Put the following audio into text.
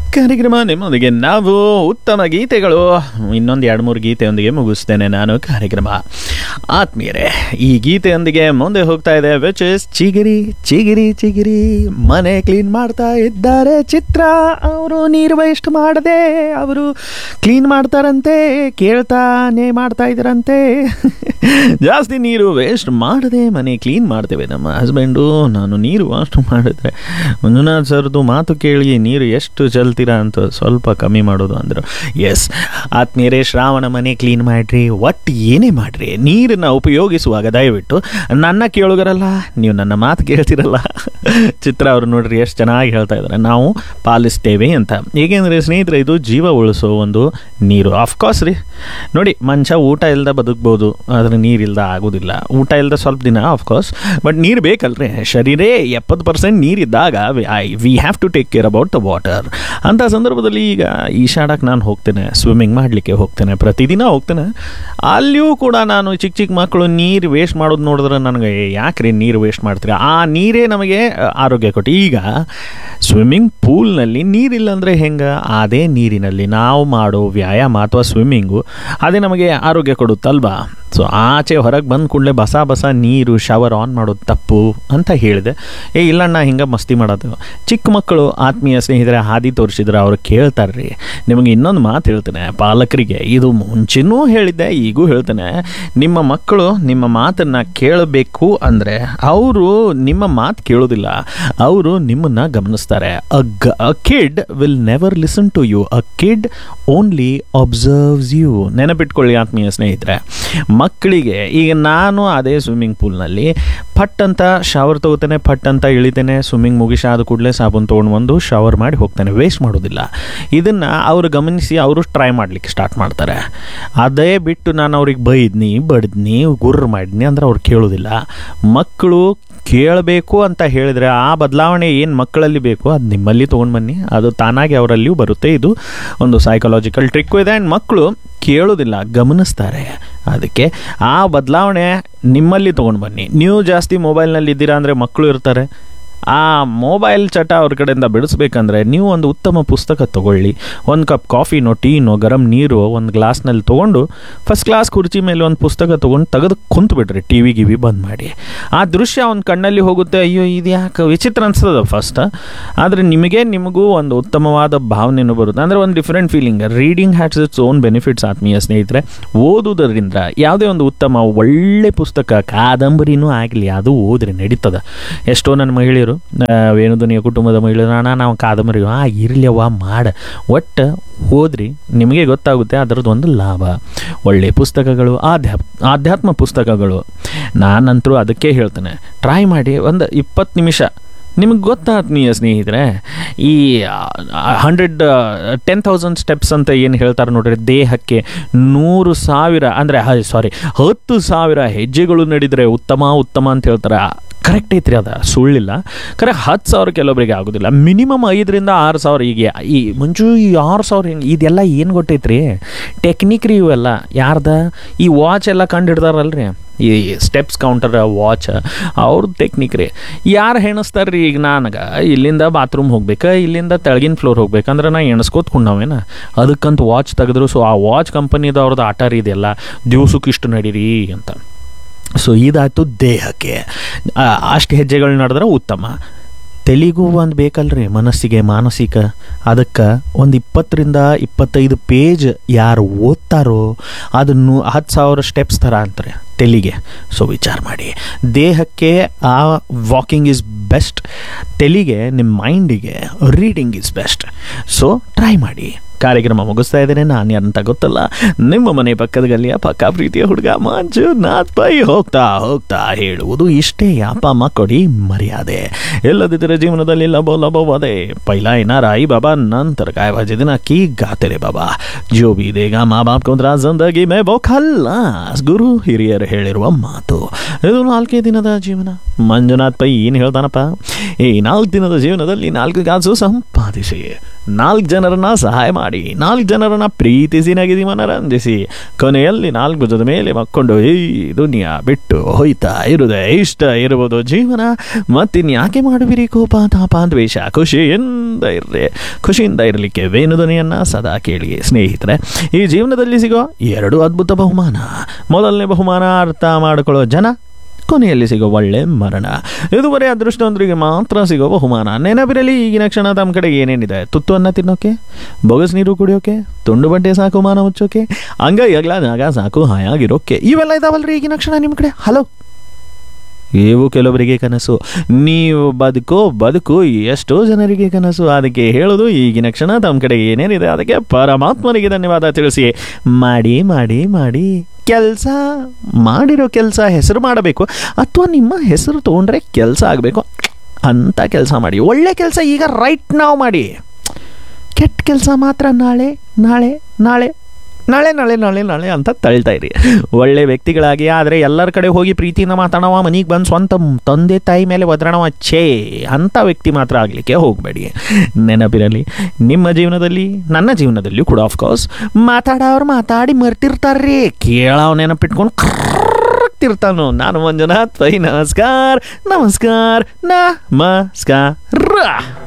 ಕಾರ್ಯಕ್ರಮ ನಿಮ್ಮೊಂದಿಗೆ ನಾವು ಉತ್ತಮ ಗೀತೆಗಳು ಇನ್ನೊಂದು ಎರಡು ಮೂರು ಗೀತೆಯೊಂದಿಗೆ ಮುಗಿಸ್ತೇನೆ ನಾನು ಕಾರ್ಯಕ್ರಮ ಆತ್ಮೀಯರೇ ಈ ಗೀತೆಯೊಂದಿಗೆ ಮುಂದೆ ಹೋಗ್ತಾ ಇದೆ ವಿಚ್ ಇಸ್ ಚಿಗಿರಿ ಚಿಗಿರಿ ಚಿಗಿರಿ ಮನೆ ಕ್ಲೀನ್ ಮಾಡ್ತಾ ಇದ್ದಾರೆ ಚಿತ್ರ ಅವರು ನೀರು ವೇಸ್ಟ್ ಮಾಡದೆ ಅವರು ಕ್ಲೀನ್ ಮಾಡ್ತಾರಂತೆ ಕೇಳ್ತಾನೆ ಮಾಡ್ತಾ ಇದ್ದಾರಂತೆ ಜಾಸ್ತಿ ನೀರು ವೇಸ್ಟ್ ಮಾಡದೆ ಮನೆ ಕ್ಲೀನ್ ಮಾಡ್ತೇವೆ ನಮ್ಮ ಹಸ್ಬೆಂಡು ನಾನು ನೀರು ವಾಸ್ಟ್ ಮಾಡಿದ್ರೆ ಮಂಜುನಾಥ್ ಸರ್ದು ಮಾತು ಕೇಳಿ ನೀರು ಎಷ್ಟು ಚೆಲ್ತೀರಾ ಅಂತ ಸ್ವಲ್ಪ ಕಮ್ಮಿ ಮಾಡೋದು ಅಂದರು ಎಸ್ ಆತ್ಮೀಯರೇ ಶ್ರಾವಣ ಮನೆ ಕ್ಲೀನ್ ಮಾಡಿರಿ ಒಟ್ಟು ಏನೇ ಮಾಡಿರಿ ನೀರನ್ನ ಉಪಯೋಗಿಸುವಾಗ ದಯವಿಟ್ಟು ನನ್ನ ಕೇಳುಗರಲ್ಲ ನೀವು ನನ್ನ ಮಾತು ಕೇಳ್ತಿರಲ್ಲ ಚಿತ್ರ ಅವರು ನೋಡ್ರಿ ಎಷ್ಟು ಚೆನ್ನಾಗಿ ಹೇಳ್ತಾ ಇದ್ದಾರೆ ನಾವು ಪಾಲಿಸ್ತೇವೆ ಅಂತ ಏಕೆಂದರೆ ಸ್ನೇಹಿತರೆ ಇದು ಜೀವ ಉಳಿಸೋ ಒಂದು ನೀರು ಅಫ್ಕೋರ್ಸ್ ರೀ ನೋಡಿ ಮನುಷ್ಯ ಊಟ ಇಲ್ಲದ ಬದುಕ್ಬೋದು ಆದರೆ ನೀರಿಲ್ದ ಆಗೋದಿಲ್ಲ ಊಟ ಇಲ್ಲದ ಸ್ವಲ್ಪ ದಿನ ಅಫ್ಕೋರ್ಸ್ ಬಟ್ ನೀರು ಬೇಕಲ್ರಿ ಶರೀರೇ ಎಪ್ಪತ್ತು ಪರ್ಸೆಂಟ್ ನೀರಿದ್ದಾಗ we have to take care about the water ಅಂಥ ಸಂದರ್ಭದಲ್ಲಿ ಈಗ ಈಶಾಡಕ್ಕೆ ನಾನು ಹೋಗ್ತೇನೆ ಸ್ವಿಮ್ಮಿಂಗ್ ಮಾಡಲಿಕ್ಕೆ ಹೋಗ್ತೇನೆ ಪ್ರತಿದಿನ ಹೋಗ್ತೇನೆ ಅಲ್ಲಿಯೂ ಕೂಡ ನಾನು ಚಿಕ್ಕ ಚಿಕ್ಕ ಮಕ್ಕಳು ನೀರು ವೇಸ್ಟ್ ಮಾಡೋದು ನೋಡಿದ್ರೆ ನನಗೆ ಯಾಕ್ರಿ ನೀರು ವೇಸ್ಟ್ ಮಾಡ್ತೀರಾ ಆ ನೀರೇ ನಮಗೆ ಆರೋಗ್ಯ ಕೊಟ್ಟು ಈಗ ಸ್ವಿಮ್ಮಿಂಗ್ ಪೂಲ್ನಲ್ಲಿ ನೀರಿಲ್ಲ ಅಂದರೆ ಹೆಂಗೆ ಅದೇ ನೀರಿನಲ್ಲಿ ನಾವು ಮಾಡೋ ವ್ಯಾಯಾಮ ಅಥವಾ ಸ್ವಿಮ್ಮಿಂಗು ಅದೇ ನಮಗೆ ಆರೋಗ್ಯ ಕೊಡುತ್ತಲ್ವಾ ಸೊ ಆಚೆ ಹೊರಗೆ ಬಂದ ಕೂಡಲೇ ಬಸ ಬಸ ನೀರು ಶವರ್ ಆನ್ ಮಾಡೋದು ತಪ್ಪು ಅಂತ ಹೇಳಿದೆ ಏ ಇಲ್ಲಣ್ಣ ಹಿಂಗೆ ಮಸ್ತಿ ಮಾಡೋದು ಚಿಕ್ಕ ಮಕ್ಕಳು ಆತ್ಮೀಯ ಸ್ನೇಹಿತರೆ ಹಾದಿ ತೋರಿಸಿದ್ರೆ ಅವ್ರು ಕೇಳ್ತಾರೆ ರೀ ನಿಮಗೆ ಇನ್ನೊಂದು ಮಾತು ಹೇಳ್ತೇನೆ ಪಾಲಕರಿಗೆ ಇದು ಮುಂಚೆನೂ ಹೇಳಿದ್ದೆ ಈಗೂ ಹೇಳ್ತೇನೆ ನಿಮ್ಮ ಮಕ್ಕಳು ನಿಮ್ಮ ಮಾತನ್ನು ಕೇಳಬೇಕು ಅಂದರೆ ಅವರು ನಿಮ್ಮ ಮಾತು ಕೇಳೋದಿಲ್ಲ ಅವರು ನಿಮ್ಮನ್ನು ಗಮನಿಸ್ತಾರೆ ಅ ಗ a kid will never listen to you a kid only observes you ನೆನಪಿಟ್ಕೊಳ್ಳಿ ಆತ್ಮೀಯ ಸ್ನೇಹಿತರೆ ಮಕ್ಕಳಿಗೆ ಈಗ ನಾನು ಅದೇ ಸ್ವಿಮ್ಮಿಂಗ್ ಪೂಲ್ನಲ್ಲಿ ಫಟ್ ಅಂತ ಶವರ್ ತಗೋತೇನೆ ಫಟ್ ಅಂತ ಇಳಿತೇನೆ ಸ್ವಿಮ್ಮಿಂಗ್ ಮುಗಿಸಿ ಆದ ಕೂಡಲೇ ಸಾಬೂನು ತೊಗೊಂಡು ಬಂದು ಶವರ್ ಮಾಡಿ ಹೋಗ್ತೇನೆ ವೇಸ್ಟ್ ಮಾಡೋದಿಲ್ಲ ಇದನ್ನು ಅವರು ಗಮನಿಸಿ ಅವರು ಟ್ರೈ ಮಾಡಲಿಕ್ಕೆ ಸ್ಟಾರ್ಟ್ ಮಾಡ್ತಾರೆ ಅದೇ ಬಿಟ್ಟು ನಾನು ಅವ್ರಿಗೆ ಬೈದ್ನಿ ಬಡ್ದ್ನಿ ಗುರ್ರ ಮಾಡಿದ್ನಿ ಅಂದ್ರೆ ಅವ್ರು ಕೇಳೋದಿಲ್ಲ ಮಕ್ಕಳು ಕೇಳಬೇಕು ಅಂತ ಹೇಳಿದರೆ ಆ ಬದಲಾವಣೆ ಏನು ಮಕ್ಕಳಲ್ಲಿ ಬೇಕು ಅದು ನಿಮ್ಮಲ್ಲಿ ತೊಗೊಂಡು ಬನ್ನಿ ಅದು ತಾನಾಗಿ ಅವರಲ್ಲಿಯೂ ಬರುತ್ತೆ ಇದು ಒಂದು ಸೈಕಲಾಜಿಕಲ್ ಟ್ರಿಕ್ಕು ಇದೆ ಆ್ಯಂಡ್ ಮಕ್ಕಳು ಕೇಳೋದಿಲ್ಲ ಗಮನಿಸ್ತಾರೆ ಅದಕ್ಕೆ ಆ ಬದಲಾವಣೆ ನಿಮ್ಮಲ್ಲಿ ತೊಗೊಂಡು ಬನ್ನಿ ನೀವು ಜಾಸ್ತಿ ಮೊಬೈಲ್ನಲ್ಲಿ ಇದ್ದೀರಾ ಅಂದರೆ ಮಕ್ಕಳು ಇರ್ತಾರೆ ಆ ಮೊಬೈಲ್ ಚಟ ಅವ್ರ ಕಡೆಯಿಂದ ಬಿಡಿಸ್ಬೇಕಂದ್ರೆ ನೀವು ಒಂದು ಉತ್ತಮ ಪುಸ್ತಕ ತಗೊಳ್ಳಿ ಒಂದು ಕಪ್ ಕಾಫಿನೋ ಟೀನೋ ಗರಂ ನೀರು ಒಂದು ಗ್ಲಾಸ್ನಲ್ಲಿ ತೊಗೊಂಡು ಫಸ್ಟ್ ಕ್ಲಾಸ್ ಕುರ್ಚಿ ಮೇಲೆ ಒಂದು ಪುಸ್ತಕ ತೊಗೊಂಡು ತೆಗೆದು ಕುಂತು ಬಿಡ್ರಿ ಟಿ ವಿ ಗಿವಿ ಬಂದ್ ಮಾಡಿ ಆ ದೃಶ್ಯ ಒಂದು ಕಣ್ಣಲ್ಲಿ ಹೋಗುತ್ತೆ ಅಯ್ಯೋ ಇದು ಯಾಕೆ ವಿಚಿತ್ರ ಅನ್ಸ್ತದ ಫಸ್ಟ್ ಆದರೆ ನಿಮಗೆ ನಿಮಗೂ ಒಂದು ಉತ್ತಮವಾದ ಭಾವನೆಯೂ ಬರುತ್ತೆ ಅಂದರೆ ಒಂದು different feeling reading has its own benefits ಆತ್ಮೀಯ ಸ್ನೇಹಿತರೆ ಓದುವುದರಿಂದ ಯಾವುದೇ ಒಂದು ಉತ್ತಮ ಒಳ್ಳೆ ಪುಸ್ತಕ ಕಾದಂಬರಿನೂ ಆಗಲಿ ಅದು ಓದ್ರಿ ನಡೀತದ ಎಷ್ಟೋ ನನ್ನ ಮಹಿಳೆಯರು ವೇಣುಧ್ವನಿಯ ಕುಟುಂಬದ ಮಹಿಳೆಯರು ಅಣ್ಣ ನಾವು ಕಾದಂಬರಿ ಆ ಇರ್ಲಿಯವ್ವ ಮಾಡ ಒಟ್ಟು ಓದ್ರಿ ನಿಮಗೆ ಗೊತ್ತಾಗುತ್ತೆ ಅದರದ್ದು ಒಂದು ಲಾಭ ಒಳ್ಳೆಯ ಪುಸ್ತಕಗಳು ಆಧ್ಯಾಪ್ ಆಧ್ಯಾತ್ಮ ಪುಸ್ತಕಗಳು ನಾನಂತರೂ ಅದಕ್ಕೆ ಹೇಳ್ತೇನೆ ಟ್ರೈ ಮಾಡಿ ಒಂದು ಇಪ್ಪತ್ತು ನಿಮಿಷ ನಿಮಗೆ ಗೊತ್ತಾತ್ಮೀಯ ಸ್ನೇಹಿತರೆ ಈ ಹಂಡ್ರೆಡ್ ಟೆನ್ ತೌಸಂಡ್ ಸ್ಟೆಪ್ಸ್ ಅಂತ ಏನು ಹೇಳ್ತಾರೆ ನೋಡ್ರಿ ದೇಹಕ್ಕೆ ನೂರು ಸಾವಿರ ಅಂದರೆ ಸಾರಿ ಹತ್ತು ಸಾವಿರ ಹೆಜ್ಜೆಗಳು ನಡೆದರೆ ಉತ್ತಮ ಉತ್ತಮ ಅಂತ ಹೇಳ್ತಾರೆ ಕರೆಕ್ಟ್ ಐತ್ರಿ ಅದ ಸುಳ್ಳಿಲ್ಲ ಕರೆಕ್ಟ್ ಹತ್ತು ಸಾವಿರ ಕೆಲವೊಬ್ಬರಿಗೆ ಆಗೋದಿಲ್ಲ ಮಿನಿಮಮ್ ಐದರಿಂದ ಆರು ಸಾವಿರ ಈಗ ಈ ಮುಂಚೆ ಈ ಆರು ಸಾವಿರ ಹೆಂಗೆ ಇದೆಲ್ಲ ಏನು ಗೊತ್ತೈತ್ರಿ ಟೆಕ್ನಿಕ್ ರೀ ಇವೆಲ್ಲ ಯಾರ್ದ ಈ ವಾಚ್ ಎಲ್ಲ ಕಂಡು ಹಿಡ್ದಾರಲ್ರಿ ಈ ಸ್ಟೆಪ್ಸ್ ಕೌಂಟರ್ ವಾಚ್ ಅವ್ರದ್ದು ಟೆಕ್ನಿಕ್ ರೀ ಯಾರು ಹೆಣಿಸ್ತಾರೆ ರೀ ಈಗ ನನಗೆ ಇಲ್ಲಿಂದ ಬಾತ್ರೂಮ್ ಹೋಗ್ಬೇಕು ಇಲ್ಲಿಂದ ತೆಳಗಿನ ಫ್ಲೋರ್ ಹೋಗ್ಬೇಕಂದ್ರೆ ನಾ ಎಣಿಸ್ಕೋತ ಕುಂಡವೇನ ಅದಕ್ಕಂತ ವಾಚ್ ತೆಗೆದ್ರು ಸೊ ಆ ವಾಚ್ ಕಂಪನಿದವ್ರದ್ದು ಆಟ ರೀ ಇದೆಲ್ಲ ದಿವ್ಸಕ್ಕೆ ಇಷ್ಟು ನಡೀರಿ ಅಂತ ಸೊ ಇದಾಯಿತು ದೇಹಕ್ಕೆ ಅಷ್ಟು ಹೆಜ್ಜೆಗಳು ನಡೆದ್ರೆ ಉತ್ತಮ ತೆಲಿಗೂ ಒಂದು ಬೇಕಲ್ರಿ ಮನಸ್ಸಿಗೆ ಮಾನಸಿಕ ಅದಕ್ಕೆ ಒಂದು ಇಪ್ಪತ್ತರಿಂದ ಇಪ್ಪತ್ತೈದು ಪೇಜ್ ಯಾರು ಓದ್ತಾರೋ ಅದನ್ನು ಹತ್ತು ಸಾವಿರ ಸ್ಟೆಪ್ಸ್ ಥರ ಅಂತಾರೆ ತೆಲಿಗೆ ಸೊ ವಿಚಾರ ಮಾಡಿ ದೇಹಕ್ಕೆ ಆ ವಾಕಿಂಗ್ ಈಸ್ ಬೆಸ್ಟ್ ತೆಲಿಗೆ ನಿಮ್ಮ ಮೈಂಡಿಗೆ reading is best so try ಮಾಡಿ ಕಾರ್ಯಕ್ರಮ ಮುಗಿಸ್ತಾ ಇದ್ದೇನೆ ನಾನು ಯಾರಂತ ಗೊತ್ತಲ್ಲ ನಿಮ್ಮ ಮನೆ ಪಕ್ಕದ ಗಲ್ಲಿಯ ಪಕ್ಕ ಪ್ರೀತಿಯ ಹುಡುಗ ಮಂಜುನಾಥ್ ಪೈ ಹೋಗ್ತಾ ಹೋಗ್ತಾ ಹೇಳುವುದು ಇಷ್ಟೇ ಅಪ್ಪ ಅಮ್ಮ ಕೊಡಿ ಮರ್ಯಾದೆ ಎಲ್ಲದಿದ್ದರೆ ಜೀವನದಲ್ಲಿ ಲಬೋ ಲಬೋವದೆ ಪೈಲಾ ಏನಾರ ಐ ಬಾಬಾ ನಂತರ काय वाजे दिन की गाते रे बाबा जो भी देगा माँ बाप को ತರ ಜಿಂದಗಿ ಮೇ ಬೋ ಖಲ್ಲಾಸ್ ಗುರು ಹಿರಿಯರು ಹೇಳಿರುವ ಮಾತು ಇದು ನಾಲ್ಕೇ ದಿನದ ಜೀವನ ಮಂಜುನಾಥ್ ಪೈ ಏನು ಹೇಳ್ತಾನಪ್ಪ ಈ ನಾಲ್ಕು ದಿನದ ಜೀವನದಲ್ಲಿ ನಾಲ್ಕು ಕಾಸು ಸಂಪಾದಿಸಿ ನಾಲ್ಕು ಜನರನ್ನ ಸಹಾಯ ಮಾಡಿ ಮಾಡಿ ನಾಲ್ಕು ಜನರನ್ನ ಪ್ರೀತಿಸಿ ನಗಿಸಿ ಮನರಂಜಿಸಿ ಕೊನೆಯಲ್ಲಿ ನಾಲ್ಕು ಭುಜದ ಮೇಲೆ ಮಕ್ಕೊಂಡು ಈ ದುನಿಯಾ ಬಿಟ್ಟು ಹೋಯ್ತಾ ಇರುದೆ ಇಷ್ಟ ಇರುವುದು ಜೀವನ ಮತ್ತಿನ್ಯಾಕೆ ಮಾಡುವಿರಿ ಕೋಪ ತಾಪ ದ್ವೇಷ ಖುಷಿಯಿಂದ ಇರ್ರಿ ಖುಷಿಯಿಂದ ಇರಲಿಕ್ಕೆ ವೇಣುಧ್ವನಿಯನ್ನ ಸದಾ ಕೇಳಿ ಸ್ನೇಹಿತರೆ ಈ ಜೀವನದಲ್ಲಿ ಸಿಗೋ ಎರಡು ಅದ್ಭುತ ಬಹುಮಾನ ಮೊದಲನೇ ಬಹುಮಾನ ಅರ್ಥ ಮಾಡಿಕೊಳ್ಳೋ ಜನ ಕೊನೆಯಲ್ಲಿ ಸಿಗೋ ಒಳ್ಳೆ ಮರಣ ಇದುವರೆ ಅದೃಷ್ಟವಂತರಿಗೆ ಮಾತ್ರ ಸಿಗೋ ಬಹುಮಾನ ನೆನಪಿರಲಿ ಈಗಿನ ಕ್ಷಣ ತಮ್ಮ ಕಡೆ ಏನೇನಿದೆ ತುತ್ತು ಅನ್ನ ತಿನ್ನೋಕೆ ಬೊಗಸ್ ನೀರು ಕುಡಿಯೋಕೆ ತುಂಡು ಬಟ್ಟೆ ಸಾಕು ಮಾನ ಮುಚ್ಚೋಕೆ ಅಂಗೈ ಅಗ್ಲ ಜಾಗ ಸಾಕು ಹಾಯಾಗಿರೋಕೆ ಇವೆಲ್ಲ ಇದಾವಲ್ರಿ ಈಗಿನ ಕ್ಷಣ ನಿಮ್ಮ ಕಡೆ ಹಲೋ ಇವು ಕೆಲವರಿಗೆ ಕನಸು ನೀವು ಬದುಕೋ ಬದುಕು ಎಷ್ಟೋ ಜನರಿಗೆ ಕನಸು ಅದಕ್ಕೆ ಹೇಳೋದು ಈಗಿನ ಕ್ಷಣ ತಮ್ಮ ಕಡೆ ಏನೇನಿದೆ ಅದಕ್ಕೆ ಪರಮಾತ್ಮನಿಗೆ ಧನ್ಯವಾದ ತಿಳಿಸಿ ಮಾಡಿ ಮಾಡಿ ಮಾಡಿ ಕೆಲಸ ಮಾಡಿರೋ ಕೆಲಸ ಹೆಸರು ಮಾಡಬೇಕು ಅಥವಾ ನಿಮ್ಮ ಹೆಸರು ತೊಗೊಂಡ್ರೆ ಕೆಲಸ ಆಗಬೇಕು ಅಂತ ಕೆಲಸ ಮಾಡಿ ಒಳ್ಳೆ ಕೆಲಸ ಈಗ ರೈಟ್ ನಾವು ಮಾಡಿ ಕೆಟ್ಟ ಕೆಲಸ ಮಾತ್ರ ನಾಳೆ ನಾಳೆ ನಾಳೆ ನಾಳೆ ನಾಳೆ ನಾಳೆ ನಾಳೆ ಅಂತ ತಳ್ತಾ ಇರಿ ಒಳ್ಳೆ ವ್ಯಕ್ತಿಗಳಾಗಿ ಆದರೆ ಎಲ್ಲರ ಕಡೆ ಹೋಗಿ ಪ್ರೀತಿಯಿಂದ ಮಾತಾಡವ ಮನೆಗೆ ಬಂದು ಸ್ವಂತ ತಂದೆ ತಾಯಿ ಮೇಲೆ ಒದ್ರಣವ ಛೇ ಅಂಥ ವ್ಯಕ್ತಿ ಮಾತ್ರ ಆಗಲಿಕ್ಕೆ ಹೋಗಬೇಡಿ ನೆನಪಿರಲಿ ನಿಮ್ಮ ಜೀವನದಲ್ಲಿ ನನ್ನ ಜೀವನದಲ್ಲಿಯೂ ಕೂಡ ಆಫ್ಕೋರ್ಸ್ ಮಾತಾಡೋರು ಮಾತಾಡಿ ಮರ್ತಿರ್ತಾರ್ರಿ ಕೇಳವ್ ನೆನಪಿಟ್ಕೊಂಡು ತಿರ್ತಾನು ನಾನು ಮಂಜುನಾಥ್ ಪೈ ನಮಸ್ಕಾರ ನಮಸ್ಕಾರ ನಮಸ್ಕಾರ